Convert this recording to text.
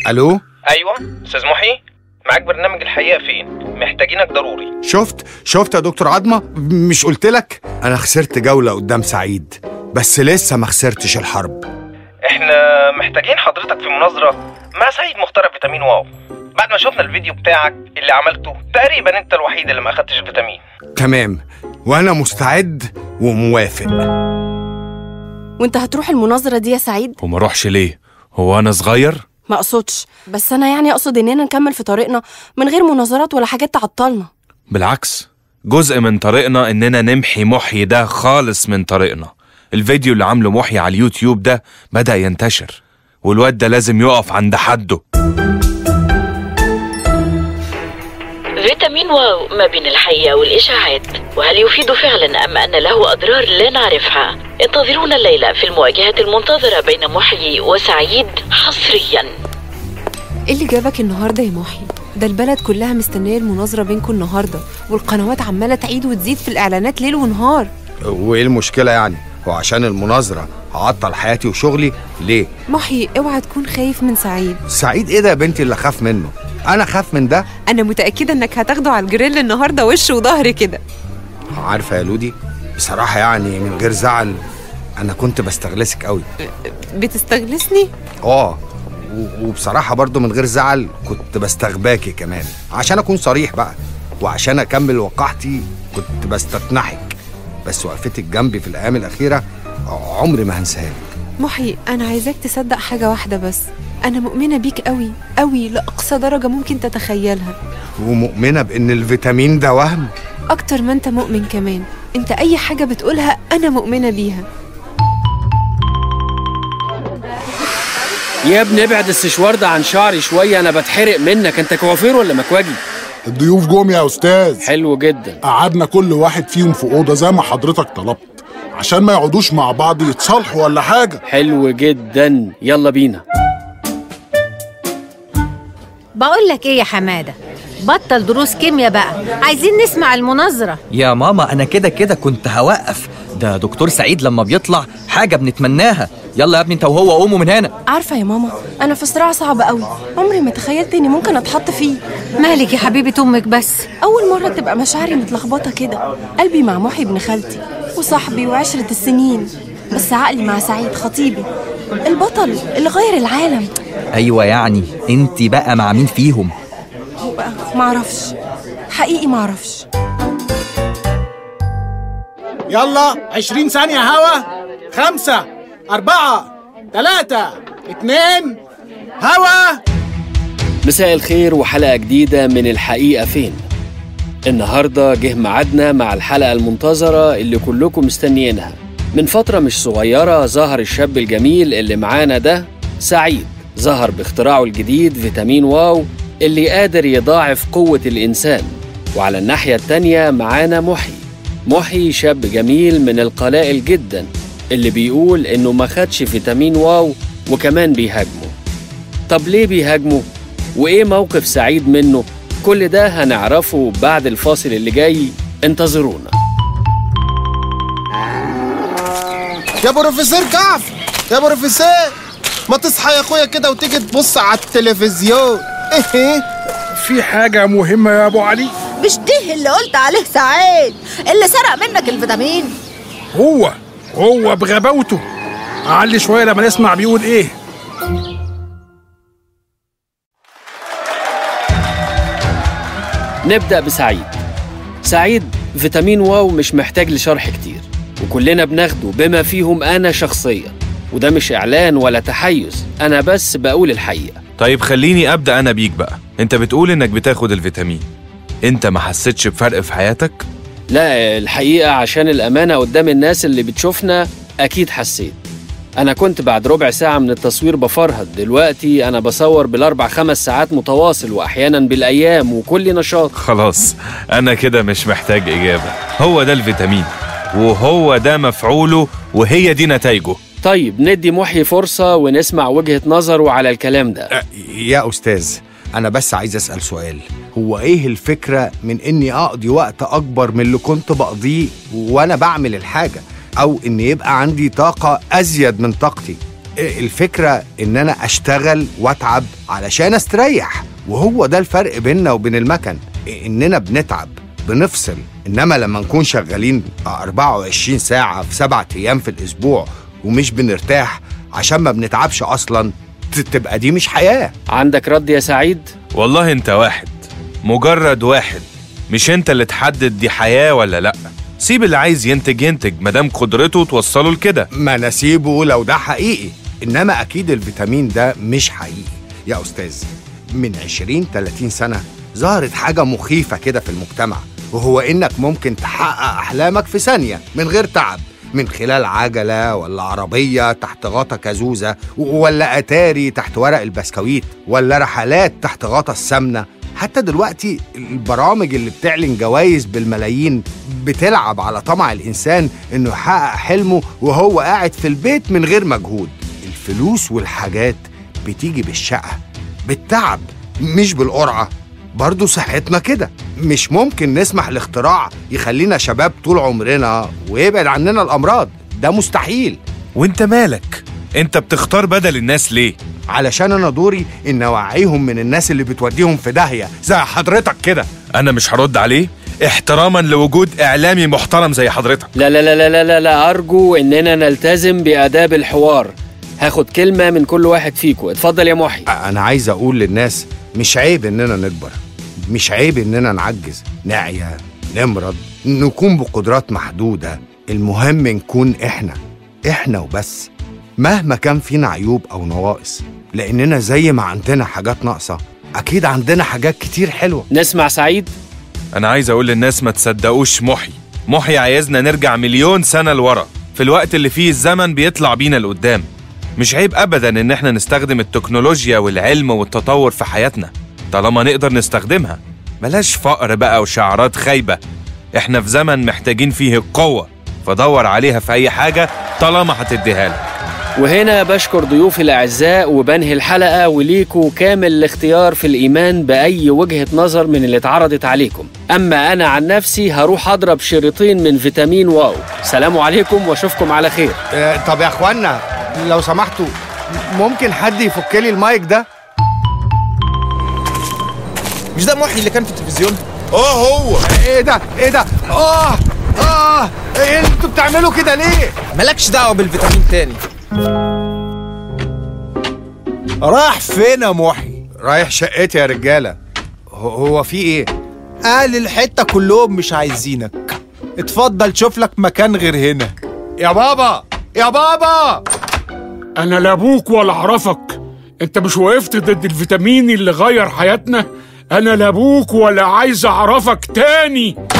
الو ايوه استاذ محي معاك برنامج الحقيقه فين محتاجينك ضروري شفت شفت يا دكتور عظمه مش قلت لك انا خسرت جوله قدام سعيد بس لسه ما خسرتش الحرب احنا محتاجين حضرتك في مناظره مع سيد مخترع فيتامين واو بعد ما شفنا الفيديو بتاعك اللي عملته تقريبا انت الوحيد اللي ما اخدتش الفيتامين تمام وانا مستعد وموافق وانت هتروح المناظرة دي يا سعيد؟ وما اروحش ليه هو انا صغير ما اقصدش بس انا يعني اقصد اننا نكمل في طريقنا من غير مناظرات ولا حاجات تعطلنا بالعكس جزء من طريقنا اننا نمحي محي ده خالص من طريقنا الفيديو اللي عامله محي على اليوتيوب ده بدأ ينتشر والواد ده لازم يقف عند حده فيتامين واو ما بين الحقيقة والإشاعات وهل يفيد فعلا أم أن له أضرار لا نعرفها انتظرونا الليلة في المواجهة المنتظرة بين محيي وسعيد حصريا ايه اللي جابك النهارده يا محي ده البلد كلها مستنيه المناظره بينكم النهارده والقنوات عماله تعيد وتزيد في الاعلانات ليل ونهار وايه المشكله يعني هو عشان المناظره هعطل حياتي وشغلي ليه محي اوعى تكون خايف من سعيد سعيد ايه ده يا بنتي اللي خاف منه انا خاف من ده انا متاكده انك هتاخده على الجريل النهارده وش وظهر كده عارفه يا لودي بصراحه يعني من غير زعل انا كنت بستغلسك قوي بتستغلسني اه و- وبصراحه برضو من غير زعل كنت بستغباكي كمان عشان اكون صريح بقى وعشان اكمل وقاحتي كنت بستتنحك بس وقفتك جنبي في الايام الاخيره عمري ما هنساها لك. محي انا عايزاك تصدق حاجه واحده بس انا مؤمنه بيك قوي قوي لاقصى درجه ممكن تتخيلها ومؤمنه بان الفيتامين ده وهم اكتر ما انت مؤمن كمان انت اي حاجه بتقولها انا مؤمنه بيها يا ابني ابعد السشوار ده عن شعري شويه انا بتحرق منك انت كوافير ولا مكواجي الضيوف جم يا استاذ حلو جدا قعدنا كل واحد فيهم في اوضه زي ما حضرتك طلبت عشان ما يقعدوش مع بعض يتصالحوا ولا حاجه حلو جدا يلا بينا بقول لك ايه يا حماده بطل دروس كيمياء بقى عايزين نسمع المناظره يا ماما انا كده كده كنت هوقف ده دكتور سعيد لما بيطلع حاجه بنتمناها يلا يا ابني انت وهو قوموا من هنا عارفة يا ماما انا في صراع صعب قوي عمري ما تخيلت اني ممكن اتحط فيه مالك يا حبيبه امك بس اول مرة تبقى مشاعري متلخبطة كده قلبي مع محي ابن خالتي وصاحبي وعشرة السنين بس عقلي مع سعيد خطيبي البطل اللي غير العالم ايوه يعني انت بقى مع مين فيهم معرفش حقيقي معرفش يلا عشرين ثانية هوا خمسة أربعة ثلاثة اتنين هوا مساء الخير وحلقه جديده من الحقيقه فين النهارده جه ميعادنا مع الحلقه المنتظره اللي كلكم مستنيينها من فتره مش صغيره ظهر الشاب الجميل اللي معانا ده سعيد ظهر باختراعه الجديد فيتامين واو اللي قادر يضاعف قوه الانسان وعلى الناحيه التانيه معانا محي محي شاب جميل من القلائل جدا اللي بيقول انه ما خدش فيتامين واو وكمان بيهاجمه طب ليه بيهاجمه وايه موقف سعيد منه كل ده هنعرفه بعد الفاصل اللي جاي انتظرونا يا بروفيسور كعف يا بروفيسور ما تصحى يا اخويا كده وتيجي تبص على التلفزيون ايه في حاجة مهمة يا أبو علي مش ده اللي قلت عليه سعيد اللي سرق منك الفيتامين هو هو بغباوته أعلي شوية لما نسمع بيقول إيه نبدأ بسعيد سعيد فيتامين واو مش محتاج لشرح كتير وكلنا بناخده بما فيهم أنا شخصيا وده مش إعلان ولا تحيز أنا بس بقول الحقيقة طيب خليني ابدا انا بيك بقى انت بتقول انك بتاخد الفيتامين انت ما حسيتش بفرق في حياتك لا الحقيقة عشان الأمانة قدام الناس اللي بتشوفنا أكيد حسيت أنا كنت بعد ربع ساعة من التصوير بفرهد دلوقتي أنا بصور بالأربع خمس ساعات متواصل وأحيانا بالأيام وكل نشاط خلاص انا كده مش محتاج اجابه هو ده الفيتامين وهو ده مفعوله وهي دي نتائجه طيب ندي محيي فرصة ونسمع وجهة نظره على الكلام ده يا استاذ انا بس عايز اسال سؤال هو ايه الفكره من اني اقضي وقت اكبر من اللي كنت بقضيه وانا بعمل الحاجه او ان يبقى عندي طاقه ازيد من طاقتي الفكرة إن أنا أشتغل وأتعب علشان أستريح وهو ده الفرق بيننا وبين المكن إننا بنتعب بنفصل إنما لما نكون شغالين 24 ساعة في سبعة أيام في الأسبوع ومش بنرتاح عشان ما بنتعبش أصلا ت- تبقى دي مش حياة عندك رد يا سعيد؟ والله انت واحد مجرد واحد مش انت اللي تحدد دي حياة ولا لأ سيب اللي عايز ينتج ينتج مادام قدرته توصله لكده ما نسيبه لو ده حقيقي إنما أكيد الفيتامين ده مش حقيقي يا أستاذ من 20 30 سنة ظهرت حاجة مخيفة كده في المجتمع وهو إنك ممكن تحقق أحلامك في ثانية من غير تعب من خلال عجلة ولا عربية تحت غطا كازوزة ولا أتاري تحت ورق البسكويت ولا رحلات تحت غطا السمنة حتى دلوقتي البرامج اللي بتعلن جوائز بالملايين بتلعب على طمع الإنسان إنه يحقق حلمه وهو قاعد في البيت من غير مجهود الفلوس والحاجات بتيجي بالشقة بالتعب مش بالقرعة برضه صحتنا كده مش ممكن نسمح لاختراع يخلينا شباب طول عمرنا ويبعد عننا الأمراض ده مستحيل وانت مالك انت بتختار بدل الناس ليه علشان أنا دوري إن أوعيهم من الناس اللي بتوديهم في داهية زي حضرتك كده انا مش هرد عليه احتراما لوجود اعلامي محترم زي حضرتك لا لا لا لا لا لا, لا أرجو إننا نلتزم بآداب الحوار هاخد كلمة من كل واحد فيكم اتفضل يا محي أنا عايز أقول للناس مش عيب إننا نكبر مش عيب إننا نعجز نعيا نمرض نكون بقدرات محدودة المهم نكون إحنا إحنا وبس مهما كان فينا عيوب أو نواقص لأننا زي ما عندنا حاجات ناقصة أكيد عندنا حاجات كتير حلوة نسمع سعيد انا عايز اقول للناس ما تصدقوش محي محي عايزنا نرجع مليون سنة لورا في الوقت اللي فيه الزمن بيطلع بينا لقدام مش عيب ابدا ان احنا نستخدم التكنولوجيا والعلم والتطور في حياتنا طالما نقدر نستخدمها بلاش فقر بقى وشعارات خايبة احنا في زمن محتاجين فيه القوة فدور عليها في اي حاجة طالما هتديها لك وهنا بشكر ضيوفي الأعزاء وبنهي الحلقة وليكوا كامل الاختيار في الإيمان بأي وجهة نظر من اللي اتعرضت عليكم أما أنا عن نفسي هروح أضرب شريطين من فيتامين واو سلام عليكم وأشوفكم على خير آه، طب يا اخوانا لو سمحتوا ممكن حد يفك لي المايك ده مش ده محي اللي كان في التلفزيون اه هو ايه ده ايه ده اه اه إيه انتوا بتعملوا كده ليه مالكش دعوه بالفيتامين تاني راح فين يا محي رايح شقتي يا رجاله هو- هو في ايه اهل الحته كلهم مش عايزينك اتفضل شوف لك مكان غير هنا يا بابا يا بابا انا لا ابوك ولا اعرفك انت مش وقفت ضد الفيتامين اللي غير حياتنا انا لا ابوك ولا عايز اعرفك تاني